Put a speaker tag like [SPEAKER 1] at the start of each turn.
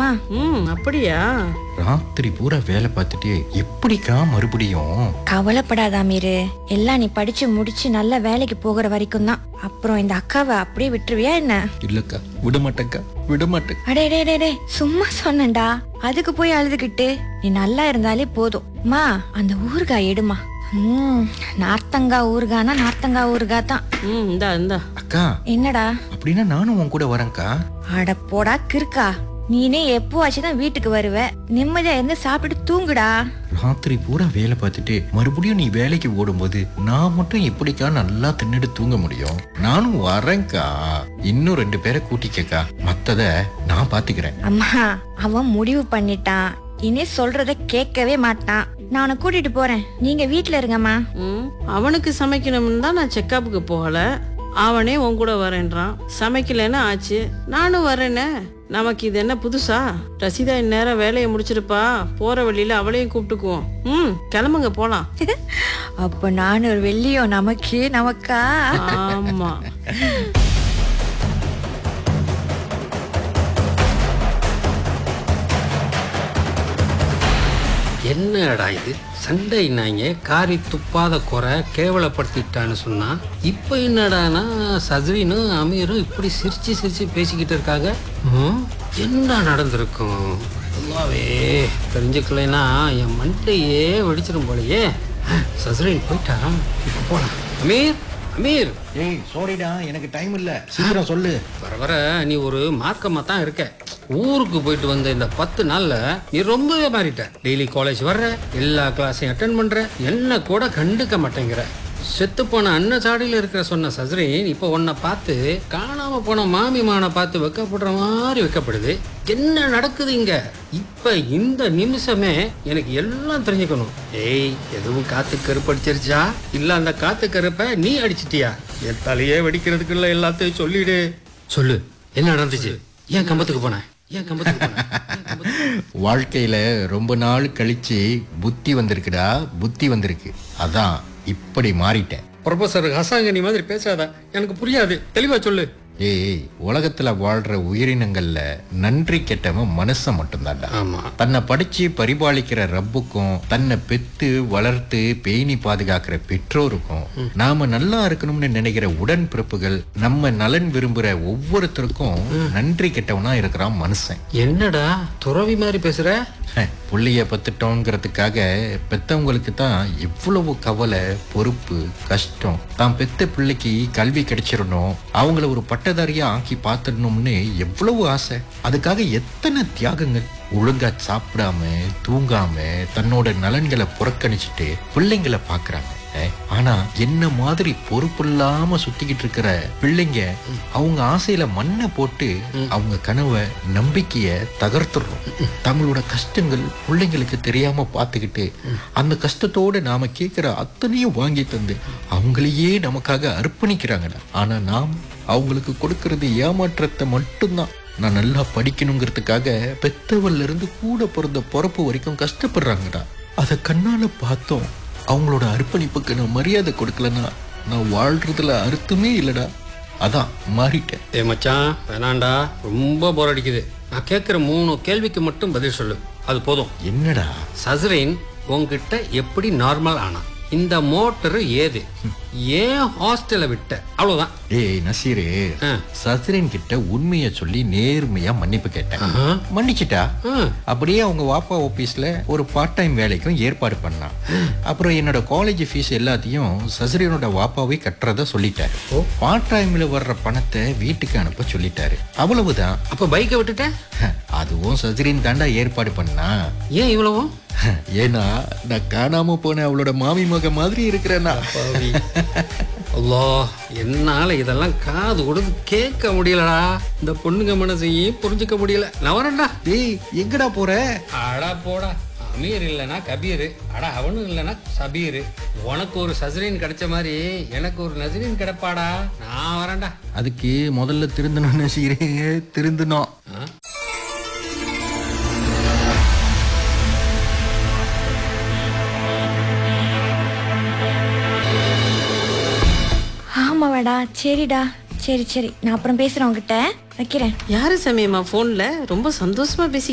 [SPEAKER 1] தெரியுமா
[SPEAKER 2] ம் அப்படியா
[SPEAKER 3] ராத்திரி பூரா வேலை பார்த்துட்டு எப்படிக்கா மறுபடியும்
[SPEAKER 1] கவலைப்படாத அமீரு எல்லாம் நீ படிச்சு முடிச்சு நல்ல வேலைக்கு போகிற வரைக்கும் தான் அப்புறம் இந்த அக்காவை அப்படியே விட்டுருவியா என்ன
[SPEAKER 3] இல்லக்கா விட மாட்டேக்கா விட மாட்டேன்
[SPEAKER 1] அடே டே டே டே சும்மா சொன்னேன்டா அதுக்கு போய் அழுதுகிட்டு நீ நல்லா இருந்தாலே போதும் மா அந்த ஊறுகாய் எடுமா ம் நார்த்தங்காய் ஊறுகானா நார்த்தங்காய் ஊறுகாய் தான்
[SPEAKER 2] ம் இந்தா இந்தா
[SPEAKER 3] அக்கா
[SPEAKER 1] என்னடா
[SPEAKER 3] அப்படின்னா நானும் உன் கூட வரேன்க்கா
[SPEAKER 1] அட போடா கிறுக்கா நீனே எப்போ தான் வீட்டுக்கு வருவ நிம்மதியா இருந்து சாப்பிட்டுட்டு தூங்குடா
[SPEAKER 3] ராத்திரி பூரா வேலை பார்த்துட்டு மறுபடியும் நீ வேலைக்கு ஓடும்போது நான் மட்டும் எப்படிக்கா நல்லா தின்னுட்டு தூங்க முடியும் நானும் வரேன்க்கா இன்னும் ரெண்டு பேரை கூட்டிக்கக்கா மத்தத நான் பாத்துக்கிறேன்
[SPEAKER 1] அம்மா அவன் முடிவு பண்ணிட்டான் இனி சொல்றத கேட்கவே மாட்டான் நான் அவனை கூட்டிட்டு போறேன் நீங்க வீட்ல இருங்கம்மா
[SPEAKER 2] ம் அவனுக்கு சமைக்கணும்னு தான் நான் செக்கப்புக்கு போகல அவனே உன் கூட வரேன்றான் சமைக்கலைன்னு ஆச்சு நானும் வரேனே நமக்கு இது என்ன புதுசா ரசிதா இந்நேரம் வேலையை முடிச்சிருப்பா போற வழியில அவளையும் கூப்பிட்டுக்குவோம் ம் கிளம்புங்க போலாம்
[SPEAKER 1] அப்ப நான் ஒரு வெள்ளியோ நமக்கு நமக்கா
[SPEAKER 2] ஆமா
[SPEAKER 4] என்னடா இது சண்டைனாங்க காரி துப்பாத குறை கேவலப்படுத்திட்டான்னு சொன்னா இப்போ என்னடானா சஜ்வினும் அமீரும் இப்படி சிரிச்சு சிரிச்சு பேசிக்கிட்டு இருக்காங்க ம், என்ன நடந்திருக்கும் அல்லாவே தெரிஞ்சுக்கலைன்னா என் மண்டையே வெடிச்சிடும் போலயே சஸ்ரீன் போயிட்டா இப்போ போலாம் அமீர் அமீர்
[SPEAKER 3] ஏய் சாரிடா எனக்கு டைம் இல்ல சீக்கிரம் சொல்லு
[SPEAKER 4] வர வர நீ ஒரு மார்க்கமா தான் இருக்க ஊருக்கு போயிட்டு வந்த இந்த பத்து நாள்ல நீ ரொம்பவே மாறிட்ட டெய்லி காலேஜ் வர்ற எல்லா கிளாஸையும் அட்டன் பண்ற என்ன கூட கண்டுக்க மாட்டேங்கிற செத்து போன அன்ன சாடியில் இருக்கிற சொன்ன சஸ்ரீன் இப்போ உன்னை பார்த்து காணாம போன மாமி மானை பார்த்து வெக்கப்படுற மாதிரி வெக்கப்படுது என்ன நடக்குது இங்க இப்ப இந்த நிமிஷமே எனக்கு எல்லாம் தெரிஞ்சுக்கணும் ஏய் எதுவும் காத்து கருப்படிச்சிருச்சா இல்ல அந்த காத்து கருப்பை நீ அடிச்சிட்டியா என் தலையே வெடிக்கிறதுக்குள்ள எல்லாத்தையும் சொல்லிடு சொல்லு என்ன நடந்துச்சு ஏன் கம்பத்துக்கு போன ஏன் கம்பத்துக்கு போன ஏன் கம்பத்துக்கு
[SPEAKER 3] வாழ்க்கையில ரொம்ப நாள் கழிச்சு புத்தி வந்திருக்குடா புத்தி வந்திருக்கு அதான் இப்படி மாறிட்டேன்
[SPEAKER 4] ப்ரொஃபசர் ஹசாங்கனி மாதிரி பேசாத எனக்கு புரியாது தெளிவா சொல்லு
[SPEAKER 3] ஏய் உலகத்துல வாழ்ற உயிரினங்கள்ல நன்றி கெட்டவன் மனுஷன் மட்டும்தான்டா
[SPEAKER 4] ஆமா
[SPEAKER 3] தன்னை படிச்சு பரிபாலிக்கிற ரப்புக்கும் தன்னை பெத்து வளர்த்து பேணி பாதுகாக்கிற பெற்றோருக்கும் நாம நல்லா இருக்கணும்னு நினைக்கிற உடன் பிறப்புகள் நம்ம நலன் விரும்புற ஒவ்வொருத்தருக்கும் நன்றி கெட்டவனா இருக்கிறான் மனுஷன்
[SPEAKER 4] என்னடா துறவி மாதிரி பேசுற
[SPEAKER 3] ஹ, புள்ளைய பத்துட்டோங்கிறதுக்காக பெத்தவங்களுக்கு தான் எவ்வளவு கவலை பொறுப்பு கஷ்டம் தான் பெத்த பிள்ளைக்கு கல்வி கிடைச்சிடணும் அவங்கள ஒரு பட்டதாரியா ஆக்கி பார்த்துடணும்னு எவ்வளவு ஆசை அதுக்காக எத்தனை தியாகங்கள் ஒழுங்கா சாப்பிடாம தூங்காம தன்னோட நலன்களை புறக்கணிச்சிட்டு பிள்ளைங்களை பாக்குறாங்க ஆனா என்ன மாதிரி பொறுப்பில்லாம சுத்திக்கிட்டு இருக்கிற பிள்ளைங்க அவங்க ஆசையில மண்ணை போட்டு அவங்க கனவை நம்பிக்கைய தகர்த்துடுறோம் தங்களோட கஷ்டங்கள் பிள்ளைங்களுக்கு தெரியாம பார்த்துக்கிட்டு அந்த கஷ்டத்தோட நாம கேட்கிற அத்தனையும் வாங்கி தந்து அவங்களையே நமக்காக அர்ப்பணிக்கிறாங்கடா ஆனா நாம் அவங்களுக்கு கொடுக்கறது ஏமாற்றத்தை மட்டும்தான் நான் நல்லா படிக்கணுங்கிறதுக்காக பெத்தவல்ல இருந்து கூட பிறந்த பிறப்பு வரைக்கும் கஷ்டப்படுறாங்கடா அதை கண்ணால பார்த்தோம் அவங்களோட அர்ப்பணிப்புக்கு நான் மரியாதை கொடுக்கலன்னா நான் வாழ்றதுல அர்த்தமே இல்லடா அதான் மாறிட்டேன்
[SPEAKER 4] ஏ மச்சான் வேணாண்டா ரொம்ப போர் அடிக்குது நான் கேட்குற மூணு கேள்விக்கு மட்டும் பதில் சொல்லு அது போதும்
[SPEAKER 3] என்னடா
[SPEAKER 4] சஸ்ரீன் உன்கிட்ட எப்படி நார்மல் ஆனா இந்த மோட்டர் ஏது ஏன் ஹாஸ்டலை விட்ட அவ்வளவுதான்
[SPEAKER 3] ஏய் நசீரு
[SPEAKER 4] ஆ.
[SPEAKER 3] சசிரன் கிட்ட உண்மையை சொல்லி நேர்மையா மன்னிப்பு கேட்டேன்
[SPEAKER 4] ஆஹா.
[SPEAKER 3] மன்னிச்சிட்டா
[SPEAKER 4] ஆ.
[SPEAKER 3] அப்படியே அவங்க வாப்பா ஆபீஸ்ல ஒரு பார்ட் டைம் வேலைக்கும் ஏற்பாடு பண்ணான் அப்புறம் என்னோட காலேஜ் ஃபீஸ் எல்லாத்தையும் சசிரனோட வாப்பாவே கட்டுறதா சொல்லிட்டாரு பார்ட் டைம்ல வர்ற பணத்தை வீட்டுக்கு அனுப்ப சொல்லிட்டாரு அவ்வளவுதான்
[SPEAKER 4] அப்ப பைக்கை விட்டுட்டேன்
[SPEAKER 3] அதுவும் சசிரின் தாண்டா ஏற்பாடு பண்ணா
[SPEAKER 4] ஏன் இவ்வளவும்
[SPEAKER 3] ஏன்னா நான் காணாம போன அவளோட மாமி மக மாதிரி இருக்கிறேன்னா
[SPEAKER 4] பாவி. அல்லா என்னால இதெல்லாம் காது கொடுத்து கேட்க முடியலடா இந்த பொண்ணுங்க மனசையும் புரிஞ்சுக்க முடியல நான் வரேன்டா
[SPEAKER 3] டேய் எங்கடா போற
[SPEAKER 4] அடா போடா அமீர் இல்லைன்னா கபீர் அடா அவனும் இல்லைன்னா சபீர் உனக்கு ஒரு சஸ்ரீன் கிடைச்ச மாதிரி எனக்கு ஒரு நஸ்ரீன் கிடைப்பாடா நான் வரேன்டா
[SPEAKER 3] அதுக்கு முதல்ல திருந்தணும்னு சீரே திருந்தணும்
[SPEAKER 4] ஆ?
[SPEAKER 1] ஆமாவாடா சரிடா சரி சரி நான் அப்புறம் பேசுறேன் உங்ககிட்ட வைக்கிறேன்
[SPEAKER 2] யாரு சமயமா போன்ல ரொம்ப சந்தோஷமா பேசி